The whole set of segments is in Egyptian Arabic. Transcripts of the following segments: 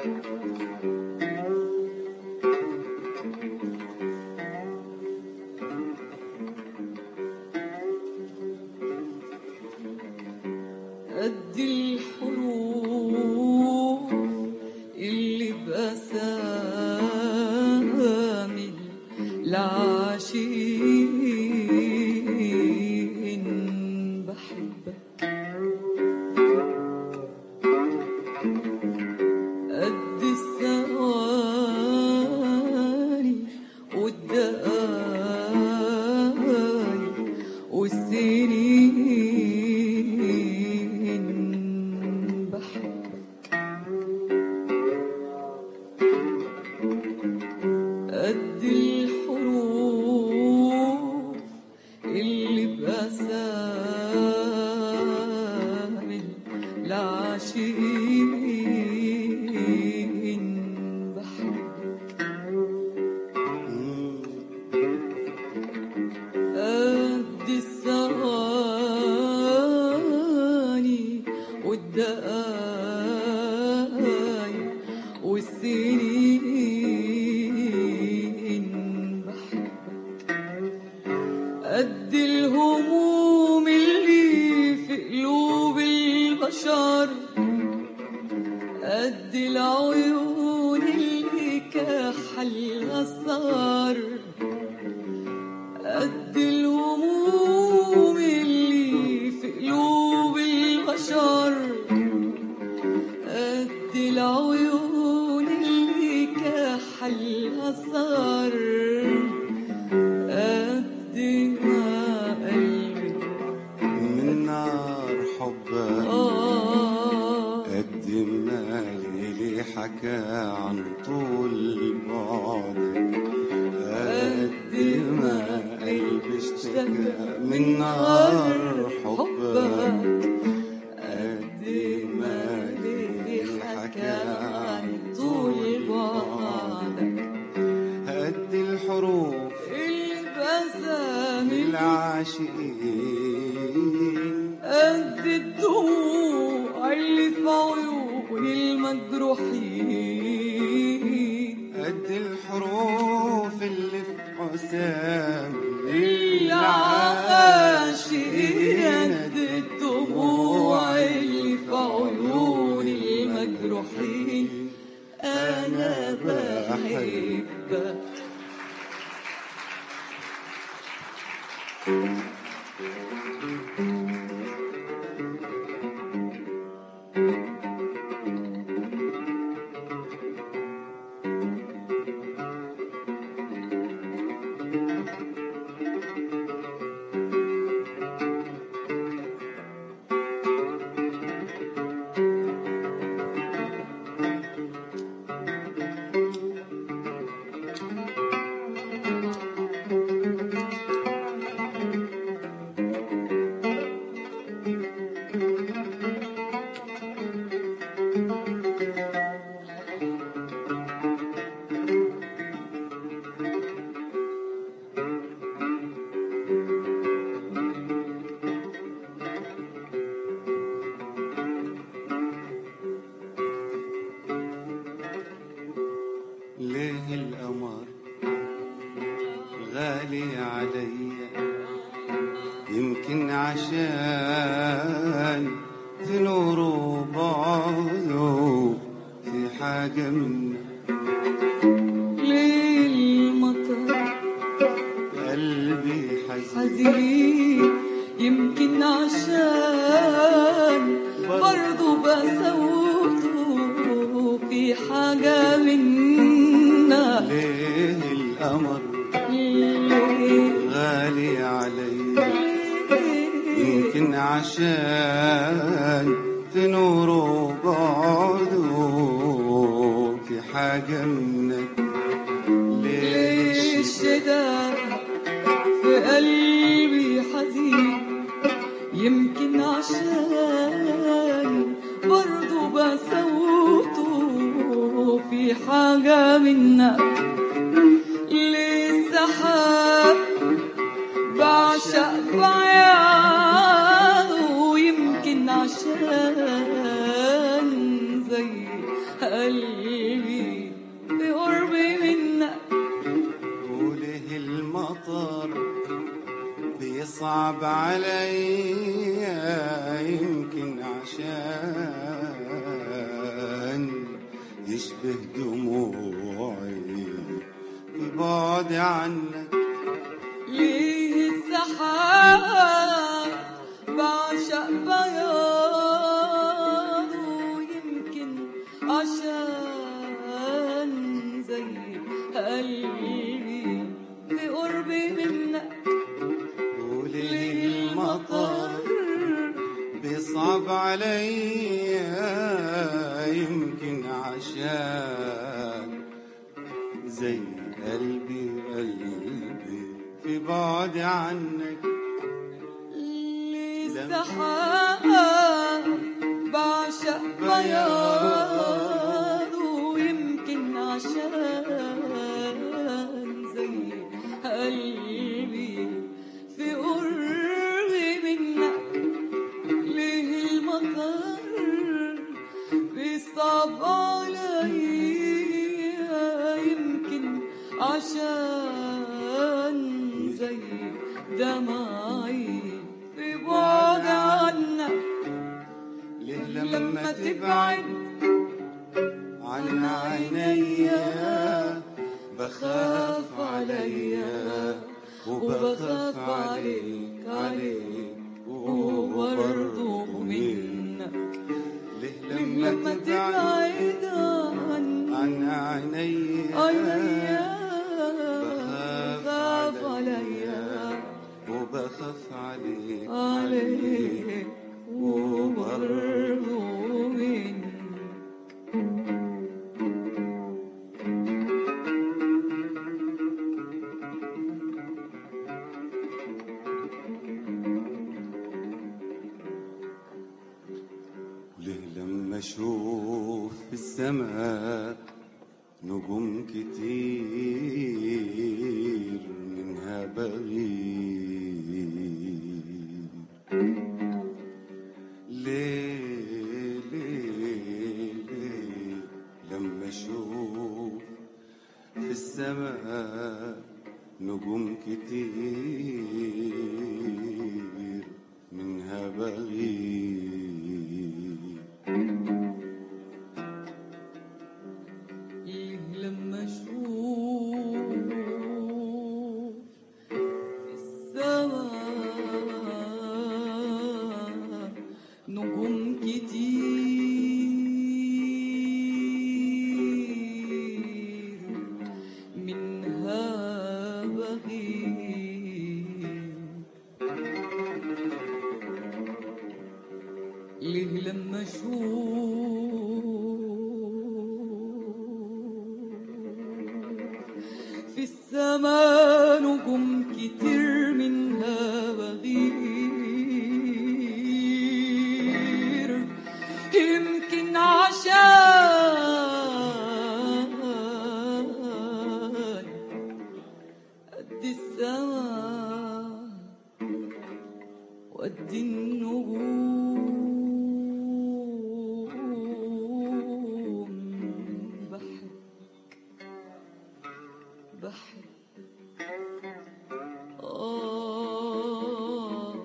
قد الحروف اللي بأسامي العاشقين بحبك قد الثواني والدقايق والسنين بحبك قد الحروف اللي بأسامي العاشقين بحبك قد الثواني والدقايق والسنين بحبك قد الهموم اللي في قلوب البشر قد العيون اللي كحلها السهر قد الهموم اللي في قلوب البشر قد العيون اللي كحلها السهر قد ما قلبي من نار حبك آه قد ما ليلي حكى عن طول بعدك قد ما قلبي اشتكى من نار حبك قد ما ليلي حكى عن طول بعدك قد الحروف اللي بسامي العاشقين قد الدموع اللي في عيون المجروحين قد الحروف اللي في قسام العاشقين قد الدموع اللي في عيون المجروحين أنا بحبك ليه القمر غالي عليا يمكن عشان في نور وبعده في حاجة منا ليل مطر قلبي حزين حزين يمكن عشان برضو بسوته في حاجة منا ليه القمر ليه غالي عليا يمكن عشان في نور وبعده في حاجة منك ليش ليش ده في قلبي حزين يمكن عشان برضو بسوته في حاجة منك للسحاب بعشق بعياده يمكن عشان زي قلبي قلبي بقربي منك وله المطر بيصعب عليا يمكن عشان يشبه دموعي في بعد عنك ليه السحاب بعشق بياضه يمكن عشان زي قلبي بقربي منك وله ليه المطر بيصعب عليا يمكن عشان زي قلبي قلبي في بعد عنك ليه السحاب بعشق بياضه يمكن عشان زي قلبي في قربي منك ليه المطر بيصعب عليا يمكن عشان زي دمعي في بعد عنك ليه لما لما تبعد تبعد عن عينيا بخاف عليا وبخاف عليك عليك وبرضه منك ليه لما لما تبعد تبعد عن عن عينيا عينيا بخاف خاف عليا وبخاف عليك عليك وبرضه منك ليه لما اشوف في السماء نجوم كتير منها بغير ليه ليه ليه لما اشوف في السماء نجوم كتير منها بغير ليه لما اشوف في السماء نجوم كتير منها بغير ليه لما اشوف في السماء نجوم كتير منها بغير يمكن عشان قد السماء وقد النجوم بحب بحب آه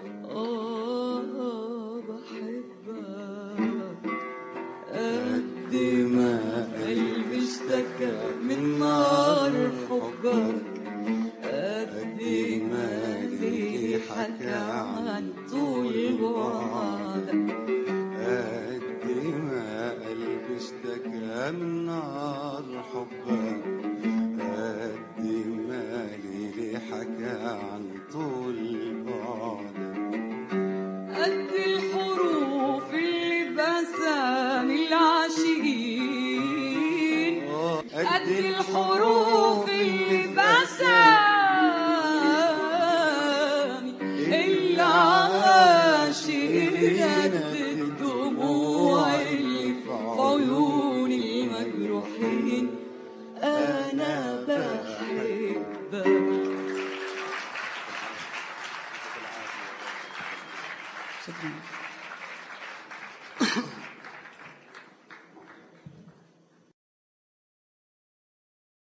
آه بحبك قد ما قلبي اشتكى من نار حبك قد ما ليلي حكى عن طول بعدك قد ما قلبي اشتكى من نار حبك قد ما ليلي حكى عن طول بعدك قد الحروف اللي بسام العاشقين قد الحروف